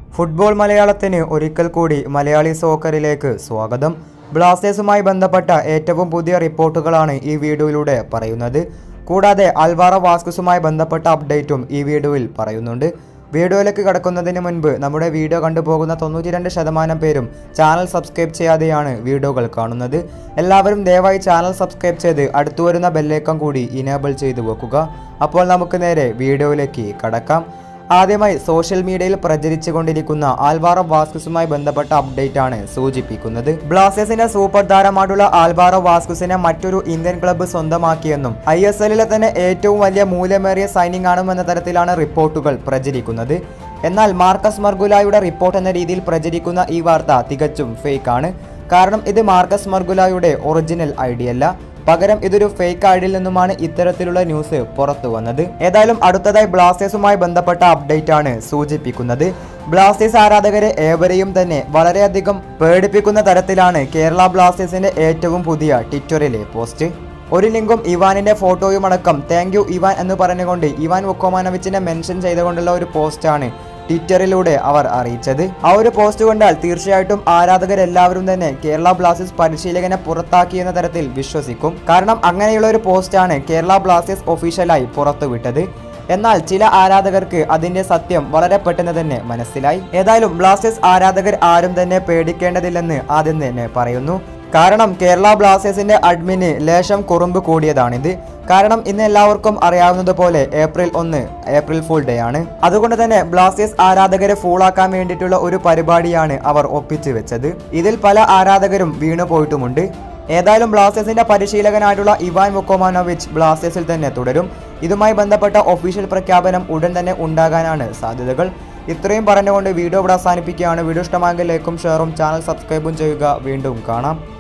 football മലയാളത്തിന് ഒരിക്കൽ കൂടി മലയാളി സോക്കറിലേക്ക് സ്വാഗതം ബ്ലാസ്റ്റേഴ്സുമായി ബന്ധപ്പെട്ട ഏറ്റവും പുതിയ റിപ്പോർട്ടുകളാണ് ഈ വീഡിയോയിലൂടെ പറയുന്നത് കൂടാതെ അൽവാറ വാസ്കുസുമായി ബന്ധപ്പെട്ട അപ്ഡേറ്റും ഈ വീഡിയോയിൽ പറയുന്നുണ്ട് വീഡിയോയിലേക്ക് കടക്കുന്നതിന് മുൻപ് നമ്മുടെ വീഡിയോ കണ്ടുപോകുന്ന തൊണ്ണൂറ്റി രണ്ട് ശതമാനം പേരും ചാനൽ സബ്സ്ക്രൈബ് ചെയ്യാതെയാണ് വീഡിയോകൾ കാണുന്നത് എല്ലാവരും ദയവായി ചാനൽ സബ്സ്ക്രൈബ് ചെയ്ത് അടുത്തു വരുന്ന ബെല്ലേക്കം കൂടി ഇനേബിൾ ചെയ്തു വെക്കുക അപ്പോൾ നമുക്ക് നേരെ വീഡിയോയിലേക്ക് കടക്കാം ആദ്യമായി സോഷ്യൽ മീഡിയയിൽ പ്രചരിച്ചുകൊണ്ടിരിക്കുന്ന ആൽവാറോ വാസ്കുസുമായി ബന്ധപ്പെട്ട അപ്ഡേറ്റ് ആണ് സൂചിപ്പിക്കുന്നത് ബ്ലാസ്റ്റേഴ്സിന്റെ സൂപ്പർ താരമായിട്ടുള്ള ആൽവാറോ വാസ്കുസിനെ മറ്റൊരു ഇന്ത്യൻ ക്ലബ്ബ് സ്വന്തമാക്കിയെന്നും ഐ എസ് എല്ലിലെ തന്നെ ഏറ്റവും വലിയ മൂല്യമേറിയ സൈനിങ് ആണെന്ന തരത്തിലാണ് റിപ്പോർട്ടുകൾ പ്രചരിക്കുന്നത് എന്നാൽ മാർക്കസ് മർഗുലായുടെ റിപ്പോർട്ട് എന്ന രീതിയിൽ പ്രചരിക്കുന്ന ഈ വാർത്ത തികച്ചും ഫേക്ക് ആണ് കാരണം ഇത് മാർക്കസ് മർഗുലായുടെ ഒറിജിനൽ ഐഡിയ അല്ല പകരം ഇതൊരു ഫേക്ക് ഐഡിയിൽ നിന്നുമാണ് ഇത്തരത്തിലുള്ള ന്യൂസ് പുറത്തു വന്നത് ഏതായാലും അടുത്തതായി ബ്ലാസ്റ്റേഴ്സുമായി ബന്ധപ്പെട്ട അപ്ഡേറ്റ് ആണ് സൂചിപ്പിക്കുന്നത് ബ്ലാസ്റ്റേഴ്സ് ആരാധകരെ ഏവരെയും തന്നെ വളരെയധികം പേടിപ്പിക്കുന്ന തരത്തിലാണ് കേരള ബ്ലാസ്റ്റേഴ്സിന്റെ ഏറ്റവും പുതിയ ട്വിറ്ററിലെ പോസ്റ്റ് ഒരു ലിങ്കും ഇവാനിന്റെ ഫോട്ടോയും അടക്കം താങ്ക് യു ഇവാൻ എന്ന് പറഞ്ഞുകൊണ്ട് ഇവാൻ വൊക്കോമാനോവിച്ചിനെ മെൻഷൻ ചെയ്തുകൊണ്ടുള്ള ഒരു പോസ്റ്റാണ് ട്വിറ്ററിലൂടെ അവർ അറിയിച്ചത് ആ ഒരു പോസ്റ്റ് കണ്ടാൽ തീർച്ചയായിട്ടും ആരാധകരെല്ലാവരും തന്നെ കേരള ബ്ലാസ്റ്റേഴ്സ് പരിശീലകനെ പുറത്താക്കി എന്ന തരത്തിൽ വിശ്വസിക്കും കാരണം അങ്ങനെയുള്ള ഒരു പോസ്റ്റാണ് കേരള ബ്ലാസ്റ്റേഴ്സ് ഒഫീഷ്യലായി പുറത്തുവിട്ടത് എന്നാൽ ചില ആരാധകർക്ക് അതിന്റെ സത്യം വളരെ പെട്ടെന്ന് തന്നെ മനസ്സിലായി ഏതായാലും ബ്ലാസ്റ്റേഴ്സ് ആരാധകർ ആരും തന്നെ പേടിക്കേണ്ടതില്ലെന്ന് ആദ്യം തന്നെ പറയുന്നു കാരണം കേരള ബ്ലാസ്റ്റേഴ്സിന്റെ അഡ്മിന് ലേശം കുറുമ്പ് കൂടിയതാണിത് കാരണം ഇന്ന് എല്ലാവർക്കും അറിയാവുന്നതുപോലെ ഏപ്രിൽ ഒന്ന് ഏപ്രിൽ ഫുൾ ഡേ ആണ് അതുകൊണ്ട് തന്നെ ബ്ലാസ്റ്റേഴ്സ് ആരാധകരെ ഫൂളാക്കാൻ വേണ്ടിയിട്ടുള്ള ഒരു പരിപാടിയാണ് അവർ ഒപ്പിച്ചു വെച്ചത് ഇതിൽ പല ആരാധകരും വീണു പോയിട്ടുമുണ്ട് ഏതായാലും ബ്ലാസ്റ്റേഴ്സിന്റെ പരിശീലകനായിട്ടുള്ള ഇവാൻ വൊക്കോമാനോവിച്ച് ബ്ലാസ്റ്റേഴ്സിൽ തന്നെ തുടരും ഇതുമായി ബന്ധപ്പെട്ട ഒഫീഷ്യൽ പ്രഖ്യാപനം ഉടൻ തന്നെ ഉണ്ടാകാനാണ് സാധ്യതകൾ ഇത്രയും പറഞ്ഞുകൊണ്ട് വീഡിയോ ഇവിടെ അവസാനിപ്പിക്കുകയാണ് വീഡിയോ ഇഷ്ടമായെങ്കിൽ ലൈക്കും ഷെയറും ചാനൽ സബ്സ്ക്രൈബും ചെയ്യുക വീണ്ടും കാണാം